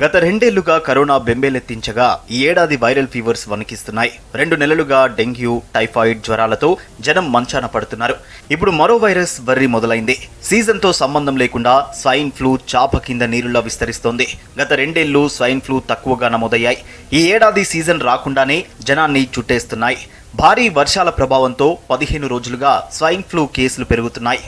గత రెండేళ్లుగా కరోనా బెంబేలెత్తించగా ఈ ఏడాది వైరల్ ఫీవర్స్ వణికిస్తున్నాయి రెండు నెలలుగా డెంగ్యూ టైఫాయిడ్ జ్వరాలతో జనం మంచాన పడుతున్నారు ఇప్పుడు మరో వైరస్ వర్రి మొదలైంది సీజన్ తో సంబంధం లేకుండా స్వైన్ ఫ్లూ చాప కింద నీరులా విస్తరిస్తోంది గత రెండేళ్లు స్వైన్ ఫ్లూ తక్కువగా నమోదయ్యాయి ఈ ఏడాది సీజన్ రాకుండానే జనాన్ని చుట్టేస్తున్నాయి భారీ వర్షాల ప్రభావంతో పదిహేను రోజులుగా స్వైన్ ఫ్లూ కేసులు పెరుగుతున్నాయి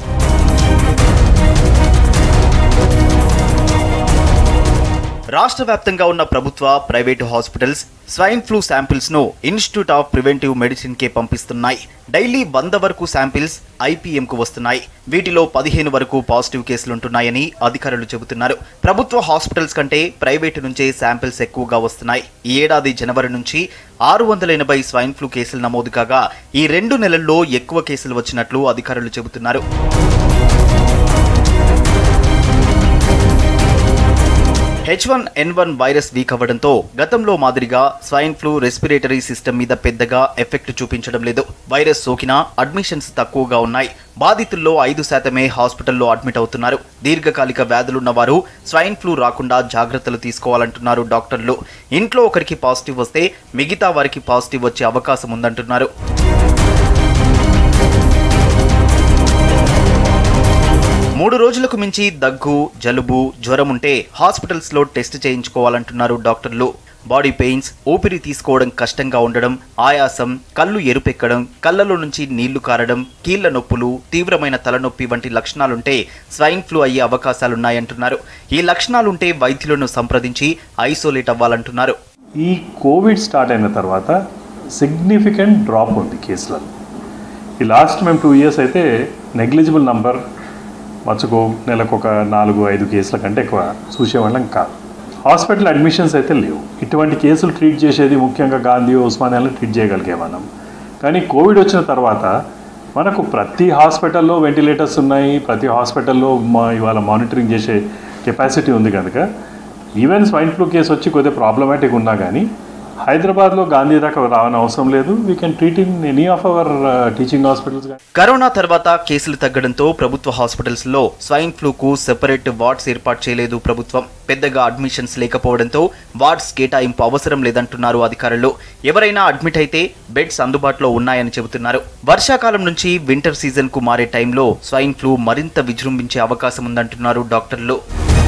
రాష్ట్ర వ్యాప్తంగా ఉన్న ప్రభుత్వ private hospitals swine flu samples ను ఇన్స్టిట్యూట్ ఆఫ్ ప్రివెంటివ్ మెడిసిన్ కే పంపిస్తున్నాయి డైలీ వంద వరకు శాంపిల్స్ ఐపీఎం కు వస్తున్నాయి వీటిలో పదిహేను వరకు పాజిటివ్ కేసులుంటున్నాయని అధికారులు చెబుతున్నారు ప్రభుత్వ హాస్పిటల్స్ కంటే ప్రైవేటు నుంచే శాంపిల్స్ ఎక్కువగా వస్తున్నాయి ఈ ఏడాది జనవరి నుంచి ఆరు వందల ఎనభై స్వైన్ ఫ్లూ కేసులు నమోదు కాగా ఈ రెండు నెలల్లో ఎక్కువ కేసులు వచ్చినట్లు అధికారులు చెబుతున్నారు H one N one virus weak అవ్వడంతో గతంలో మాదిరిగా స్వైన్ ఫ్లూ రెస్పిరేటరీ సిస్టమ్ మీద పెద్దగా ఎఫెక్ట్ చూపించడం లేదు వైరస్ సోకినా అడ్మిషన్స్ తక్కువగా ఉన్నాయి బాధితుల్లో ఐదు శాతమే హాస్పిటల్లో అడ్మిట్ అవుతున్నారు దీర్ఘకాలిక వ్యాధులున్న వారు స్వైన్ ఫ్లూ రాకుండా జాగ్రత్తలు తీసుకోవాలంటున్నారు డాక్టర్లు ఇంట్లో ఒకరికి పాజిటివ్ వస్తే మిగతా వారికి పాజిటివ్ వచ్చే అవకాశం ఉందంటున్నారు మూడు రోజులకు మించి దగ్గు జలుబు జ్వరం ఉంటే హాస్పిటల్స్ లో టెస్ట్ చేయించుకోవాలంటున్నారు డాక్టర్లు బాడీ పెయిన్స్ ఊపిరి తీసుకోవడం కష్టంగా ఉండడం ఆయాసం కళ్ళు ఎరుపెక్కడం కళ్ళలో నుంచి నీళ్లు కారడం కీళ్ల నొప్పులు తీవ్రమైన తలనొప్పి వంటి లక్షణాలుంటే స్వైన్ ఫ్లూ అయ్యే అవకాశాలున్నాయంటున్నారు ఈ లక్షణాలుంటే వైద్యులను సంప్రదించి ఐసోలేట్ అవ్వాలంటున్నారు ఈ కోవిడ్ స్టార్ట్ అయిన తర్వాత సిగ్నిఫికెంట్ డ్రాప్ ఉంది కేసులలో ఈ లాస్ట్ మేము టూ ఇయర్స్ అయితే నెగ్లిజిబుల్ నంబర్ మచ్చుకో నెలకు ఒక నాలుగు ఐదు కేసుల కంటే ఎక్కువ చూసేవాళ్ళం కాదు హాస్పిటల్ అడ్మిషన్స్ అయితే లేవు ఇటువంటి కేసులు ట్రీట్ చేసేది ముఖ్యంగా గాంధీ ఉస్మానియాలో ట్రీట్ చేయగలిగే మనం కానీ కోవిడ్ వచ్చిన తర్వాత మనకు ప్రతి హాస్పిటల్లో వెంటిలేటర్స్ ఉన్నాయి ప్రతి హాస్పిటల్లో మా ఇవాళ మానిటరింగ్ చేసే కెపాసిటీ ఉంది కనుక ఈవెన్ స్వైన్ ఫ్లూ కేసు వచ్చి కొద్దిగా ప్రాబ్లమాటిక్ ఉన్నా కానీ హైదరాబాద్లో గాంధీ దాకా రావని అవసరం లేదు we can treat in any of our teaching hospitals కానీ కరోనా తర్వాత కేసులు తగ్గడంతో ప్రభుత్వ హాస్పిటల్స్ లో స్వైన్ ఫ్లూకు సెపరేట్ వార్డ్స్ ఏర్పాటు చేయలేదు ప్రభుత్వం పెద్దగా అడ్మిషన్స్ లేకపోవడంతో వార్డ్స్ కేటాయింపు అవసరం లేదంటున్నారు అధికారులు ఎవరైనా అడ్మిట్ అయితే బెడ్స్ అందుబాటులో ఉన్నాయని చెబుతున్నారు వర్షాకాలం నుంచి వింటర్ సీజన్ కు మారే టైంలో స్వైన్ ఫ్లూ మరింత విజృంభించే అవకాశం ఉందంటున్నారు డాక్టర్లు